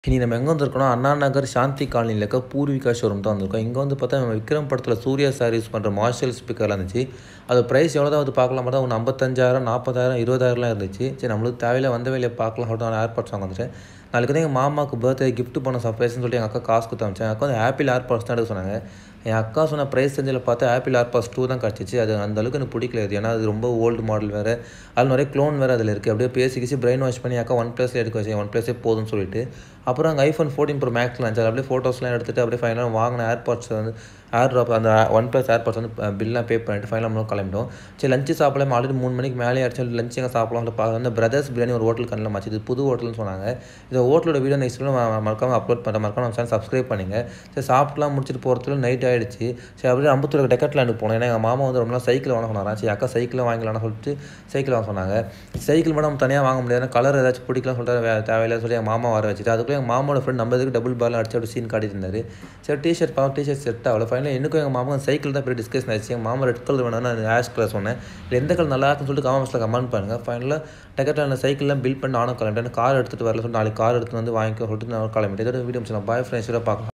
இன்னைக்கு நம்ம எங்கே வந்திருக்கோம்னா அண்ணா நகர் சாந்தி காலனியில் இருக்க பூர்விகா ஷோரூம் தான் வந்திருக்கோம் இங்கே வந்து பார்த்தா நம்ம விக்ரம் படத்தில் சூர்யா சார் யூஸ் பண்ணுற மார்ஷல் ஸ்பீக்கர்லாம் இருந்துச்சு அது ப்ரைஸ் எவ்வளோ தான் வந்து பார்க்கலாம் பார்த்தா ஒன்று ஐம்பத்தஞ்சாயிரம் நாற்பதாயிரம் இருபதாயிரம்லாம் இருந்துச்சு சரி நம்மளுக்கு தேவையில்ல வந்த வேலையை பார்க்கலாம் சொல்லிட்டு நான் ஏர்பாட்ஸ் வாங்க வந்துட்டேன் நாளைக்கு வந்து எங்கள் மாமாவுக்கு பர்த்டே gift பண்ண சர்ப்ரைஸ்னு சொல்லிட்டு எங்கள் அக்கா காசு கொடுத்து அமிச்சேன் எங்கள் அக்கா வந்து ஆப்பிள் ஏர்பாட்ஸ் தான் எடுக்க சொன்னாங்க என் அக்கா சொன்ன ப்ரைஸ் செஞ்சில் பார்த்தா ஆப்பிள் ஏர்பாட்ஸ் டூ தான் கிடச்சிச்சு அது அந்த அளவுக்கு எனக்கு பிடிக்கல இது ஏன்னா அது ரொம்ப ஓல்டு மாடல் வேறு அதில் நிறைய க்ளோன் வேறு அதில் இருக்குது அப்படியே பேசி கிசி பிரெயின் வாஷ் பண்ணி அக்கா ஒன் ப்ளஸில் எடுக்க வச்சேன் ஒன் ப்ளஸே போதும்னு சொல்லிட்டு அப்புறம் அங்கே ஐஃபோன் ஃபோர்டீன் ப்ரோ மேக்ஸில் இருந்துச்சு அப்படியே ஃபோட்டோஸ்லாம் எடுத்துகிட்டு அப்படியே ஃபைனலாக வாங்கின ஏர்பாட்ஸ் வந்து ஏர் ட்ராப் அந்த ஒன் ப்ளஸ் ஏர்பாட்ஸ் வந்து பில்லாம் பே பண்ணிட்டு ஃபைனலாக நம்ம கிளம்பிட்டோம் சரி லஞ்சு சாப்பிடலாம் ஆல்ரெடி மூணு மணிக்கு மேலே ஆச்சு லஞ்ச் எங்கே சாப்பிடலாம் பார்க்க வந்து பிரதர்ஸ் பிரியாணி ஒரு ஹோட்டல் கண்ணில் மாச்சு இது புது ஹோட்டல்னு சொன்னாங்க இந்த ஹோட்டலோட வீடியோ நெக்ஸ்ட் மறக்காமல் அப்லோட் பண்ணுறேன் மறக்காம நம்ம சேனல் சப்ஸ்கிரைப் பண்ணுங்க சரி சாப்பிட்டுலாம் முடிச்சுட்டு போகிறதுல நைட் ஆகிடுச்சு சரி அப்படியே அம்பத்தூர் டெக்கட்லாண்டு போனோம் ஏன்னா எங்கள் மாமா வந்து ரொம்ப நாள் சைக்கிள் வாங்க சொன்னாரா சரி அக்கா சைக்கிள் வாங்கலாம்னு சொல்லிட்டு சைக்கிள் வாங்க சொன்னாங்க சைக்கிள் மட்டும் நம்ம தனியாக வாங்க முடியாது கலர் ஏதாச்சும் பிடிக்கலாம் சொல்லிட்டு வே- தேவையில்லை சொல்லி எங்கள் மாமா வர வச்சுட்டு அதுக்குள்ளே எங்கள் மாமாவோட ஃப்ரெண்ட் நம்ம எதுக்கு டபுள் பால் அடிச்சு அப்படி சீன் காட்டிட்டு இருந்தாரு சரி டிஷர்ட் பார்க்க டிஷர்ட் செட் ஆகல ஃபைனலாக எனக்கும் எங்கள் மாமா சைக்கிள் தான் போய் டிஸ்கஸ் ஆச்சு எங்கள் மாமா ரெட் கலர் வேணும் நான் ஆஷ் கலர் சொன்னேன் இல்லை எந்த கலர் நல்லா இருக்குன்னு சொல்லிட்டு கமெண்ட்ஸில் கமெண்ட் பண்ணுங்கள் ஃபைனலாக டெக்கட்டில் சைக்கிள்லாம் பில் பண்ணி நானும் கிளம்பிட்டேன் கார் எடுத்துகிட்டு வரல சொல்லிட்டு நாளைக்கு கார் எடுத்துட்டு வந்து வாங்கிக்க சொல்லிட்டு நான் கிளம்பிட்டேன் இதோட வீடியோ பாய் ஃப்ரெண்ட்ஸோட பார்க்கலாம்